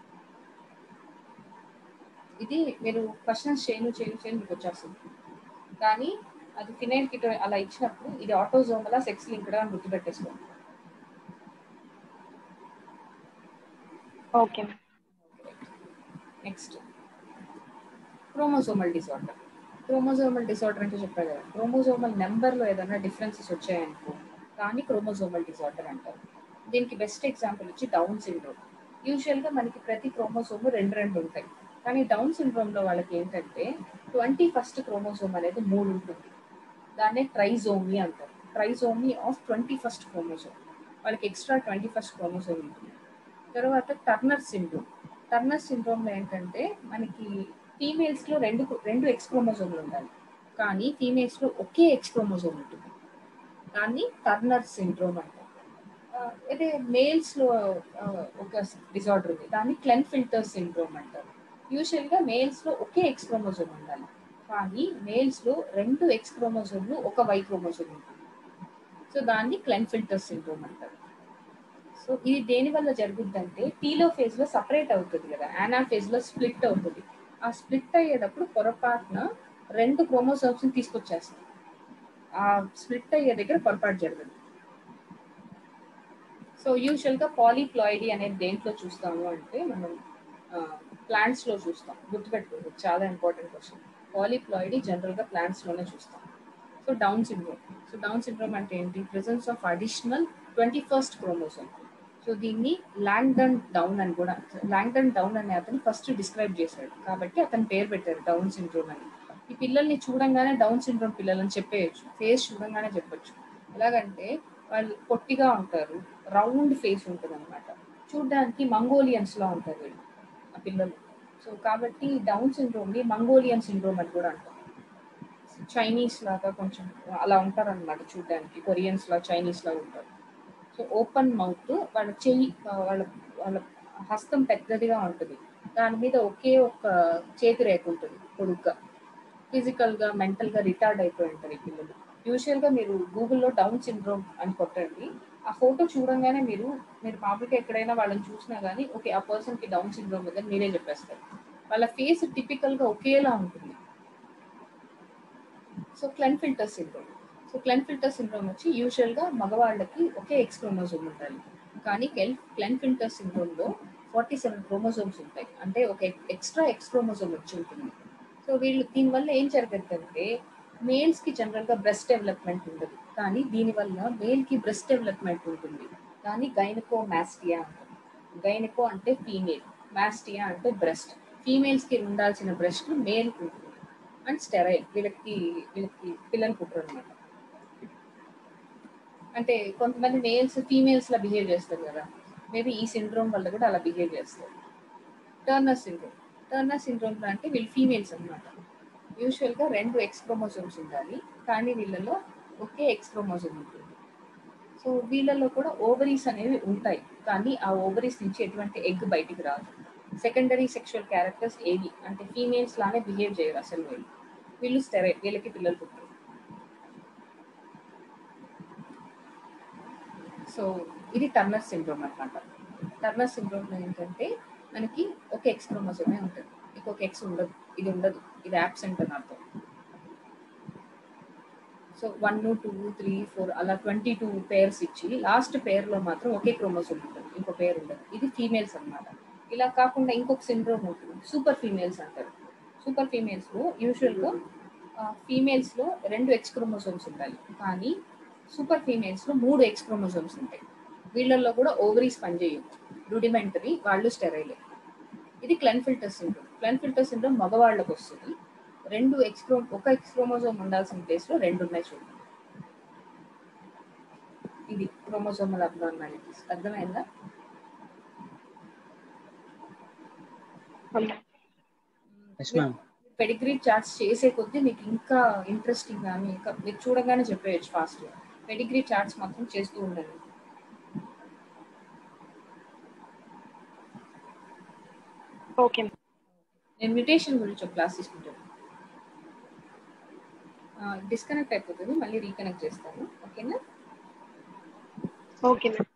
ఇది మీరు క్వశ్చన్స్ చేయను చేయను చేయను మీకు వచ్చేస్తుంది కానీ అది ఫినైల్ కిట్ అలా ఇచ్చినప్పుడు ఇది ఆటోజోమలా సెక్స్ లింక్డ్ అని గుర్తుపెట్టేసుకోండి okay next chromosomal disorder chromosomal disorder అంటే చెప్పారు కదా క్రోమోజోమల్ నెంబర్లో ఏదైనా డిఫరెన్సెస్ వచ్చాయనుకో కానీ క్రోమోజోమల్ డిసార్డర్ అంటారు దీనికి బెస్ట్ ఎగ్జాంపుల్ వచ్చి డౌన్ సిండ్రోమ్ యూజువల్గా మనకి ప్రతి క్రోమోజోమ్ రెండు రెండు ఉంటాయి కానీ డౌన్ సిండ్రోమ్లో వాళ్ళకి ఏంటంటే ట్వంటీ ఫస్ట్ క్రోమోజోమ్ అనేది మూడు ఉంటుంది దాన్నే ట్రైజోమీ అంటారు trisomy of twenty first chromosome వాళ్ళకి ఎక్స్ట్రా ట్వంటీ ఫస్ట్ క్రోమోజోమ్ ఉంటుంది తర్వాత టర్నర్ సిండ్రోమ్ టర్నర్ సిండ్రోమ్లో ఏంటంటే మనకి ఫీమేల్స్ లో రెండు రెండు ఎక్స్ క్రోమోజోమ్లు ఉండాలి కానీ ఫీమేల్స్ లో ఒకే ఎక్స్ క్రోమోజోమ్ ఉంటుంది దాన్ని టర్నర్ సిండ్రోమ్ అంటారు అదే మేల్స్ లో ఒక డిజార్డర్ ఉంది దాన్ని క్లెన్ ఫిల్టర్ సిండ్రోమ్ అంటారు యూజువల్ గా మేల్స్ లో ఒకే ఎక్స్ క్రోమోజోమ్ ఉండాలి కానీ మేల్స్ లో రెండు ఎక్స్ క్రోమోజోమ్లు ఒక వై క్రోమోజోమ్ ఉంటుంది సో దాన్ని క్లెన్ ఫిల్టర్ సిండ్రోమ్ అంటారు సో ఇది దేని వల్ల జరుగుద్దంటే టీలో ఫేజ్ లో సపరేట్ అవుతుంది కదా యానా ఫేజ్ లో స్ప్లిట్ అవుతుంది ఆ స్ప్లిట్ అయ్యేటప్పుడు పొరపాటున రెండు క్రోమోసోమ్స్ ని తీసుకొచ్చేస్తాం ఆ స్ప్లిట్ అయ్యే దగ్గర పొరపాటు జరగదు సో యూజువల్ గా పాలీప్లాయిడీ అనేది దేంట్లో చూస్తాము అంటే మనం ప్లాంట్స్ లో చూస్తాం గుర్తుపెట్టుకోండి చాలా ఇంపార్టెంట్ క్వశ్చన్ పాలీప్లాయిడీ జనరల్ గా ప్లాంట్స్ లోనే చూస్తాం so Down syndrome so Down syndrome అంటే ఏంటి presence of additional twenty first chromosome so దీన్ని లాంగ్డన్ డౌన్ అని కూడా లాంగ్డన్ డౌన్ అనే అతను ఫస్ట్ డిస్క్రైబ్ చేశాడు కాబట్టి అతను పేరు పెట్టారు డౌన్ సిండ్రోమ్ అని ఈ పిల్లల్ని చూడంగానే డౌన్ సిండ్రోమ్ పిల్లలని చెప్పేయచ్చు ఫేస్ చూడంగానే చెప్పొచ్చు ఎలాగంటే వాళ్ళు పొట్టిగా ఉంటారు రౌండ్ ఫేస్ ఉంటుంది అనమాట చూడడానికి మంగోలియన్స్ లా ఉంటారు వీళ్ళు ఆ పిల్లలు సో కాబట్టి డౌన్ సిండ్రోమ్ ని మంగోలియన్ సిండ్రోమ్ అని కూడా అంటారు చైనీస్ లాగా కొంచెం అలా ఉంటారు అనమాట చూడడానికి కొరియన్స్ లా చైనీస్ లా ఉంటారు సో ఓపెన్ మౌత్ వాళ్ళ చెయ్యి వాళ్ళ వాళ్ళ హస్తం పెద్దదిగా ఉంటుంది దాని మీద ఒకే ఒక చేతి రేఖ ఉంటుంది పొడుగ్గా ఫిజికల్ గా మెంటల్ గా రిటార్డ్ అయిపోయి ఉంటారు ఈ పిల్లలు యూజువల్ గా మీరు గూగుల్లో డౌన్ సిండ్రోమ్ అని కొట్టండి ఆ ఫోటో చూడంగానే మీరు మీరు మామూలుగా ఎక్కడైనా వాళ్ళని చూసినా కానీ ఓకే ఆ పర్సన్ కి డౌన్ సిండ్రోమ్ ఉందని మీరే చెప్పేస్తారు వాళ్ళ ఫేస్ టిపికల్ గా ఒకేలా ఉంటుంది so Klinefelter syndrome so Klinefelter syndrome వచ్చి యూజువల్ గా మగవాళ్ళకి ఒకే ఎక్స్ క్రోమోజోమ్ ఉండాలి కానీ క్లెన్ ఫిల్టర్ సిండ్రోమ్ లో ఫార్టీ సెవెన్ క్రోమోజోమ్స్ ఉంటాయి అంటే ఒక ఎక్స్ట్రా ఎక్స్ క్రోమోజోమ్ వచ్చి ఉంటుంది సో వీళ్ళు దీనివల్ల ఏం జరుగుతుందంటే మేల్స్ కి జనరల్ గా బ్రెస్ట్ డెవలప్మెంట్ ఉండదు కానీ దీనివల్ల మేల్ కి బ్రెస్ట్ డెవలప్మెంట్ ఉంటుంది కానీ గైనకో మాస్టియా అంటారు గైనకో అంటే ఫీమేల్ మాస్టియా అంటే బ్రెస్ట్ ఫీమేల్స్ కి ఉండాల్సిన బ్రెస్ట్ మేల్ ఉంటుంది అండ్ స్టెరైల్ వీళ్ళకి వీళ్ళకి పిల్లలు పుట్టరు అనమాట అంటే కొంతమంది మేల్స్ ఫీమేల్స్ లా బిహేవ్ చేస్తారు కదా మేబీ ఈ సిండ్రోమ్ వల్ల కూడా అలా బిహేవ్ చేస్తారు టర్నర్ సిండ్రోమ్ టర్నర్ సిండ్రోమ్ అంటే వీళ్ళు ఫీమేల్స్ అనమాట యూజువల్ గా రెండు ఎక్స్ క్రోమోజోమ్స్ ఉండాలి కానీ వీళ్ళలో ఒకే ఎక్స్ క్రోమోజోమ్ ఉంటుంది సో వీళ్ళలో కూడా ఓవరీస్ అనేవి ఉంటాయి కానీ ఆ ఓవరీస్ నుంచి ఎటువంటి ఎగ్ బయటికి రాదు సెకండరీ సెక్షువల్ క్యారెక్టర్స్ ఏవి అంటే ఫీమేల్స్ లానే బిహేవ్ చేయరు అసలు వీళ్ళు వీళ్ళు స్టెరైల్ వీళ్ళకి పిల్లలు పుట్టరు సో ఇది టర్నర్ సిండ్రోమ్ అనమాట టర్నర్ సిండ్రోమ్ ఏంటంటే మనకి ఒక ఎక్స్ క్రోమోజోమే ఉంటుంది ఇంకొక ఎక్స్ ఉండదు ఇది ఉండదు ఇది యాబ్సెంట్ అని అర్థం so one two three four అలా ట్వంటీ టూ పేర్స్ ఇచ్చి లాస్ట్ పేర్ లో మాత్రం ఒకే క్రోమోజోమ్ ఉంటుంది ఇంకో పేరు ఉండదు ఇది ఫీమేల్స్ అన్నమాట ఇలా కాకుండా ఇంకొక సిండ్రోమ్ ఉంటుంది సూపర్ ఫీమేల్స్ అంటారు సూపర్ ఫీమేల్స్ లో యూజువల్ గా ఫీమేల్స్ లో రెండు ఎక్స్ క్రోమోజోమ్స్ ఉంటాయి కానీ సూపర్ ఫీమేల్స్ లో మూడు ఎక్స్ క్రోమోజోమ్స్ ఉంటాయి వీళ్ళల్లో కూడా ఓవరీస్ పనిచేయవు రూడిమెంటరీ వాళ్ళు స్టెరైలే ఇది Klinefelter syndrome Klinefelter syndrome మగవాళ్ళకి వస్తుంది రెండు ఎక్స్క్రో ఒక ఎక్స్క్రోమోజోమ్ ఉండాల్సిన ప్లేస్ లో రెండు ఉన్నాయి చూడండి ఇది క్రోమోజోమల్ అబ్నార్మాలిటీస్ అర్థమైందా ఎస్ మ్యామ్ పెడిగ్రీ చార్ట్స్ చేసే కొద్దీ మీకు ఇంకా ఇంట్రెస్టింగ్ కానీ ఇంకా మీరు చూడగానే చెప్పేయచ్చు ఫాస్ట్ పెడిగ్రీ చార్ట్స్ మాత్రం చేస్తూ ఉండండి ఓకే నేను మ్యూటేషన్ గురించి ఒక క్లాస్ తీసుకుంటాను డిస్కనెక్ట్ అయిపోతుంది మళ్ళీ రీకనెక్ట్ చేస్తాను ఓకేనా ఓకే మ్యామ్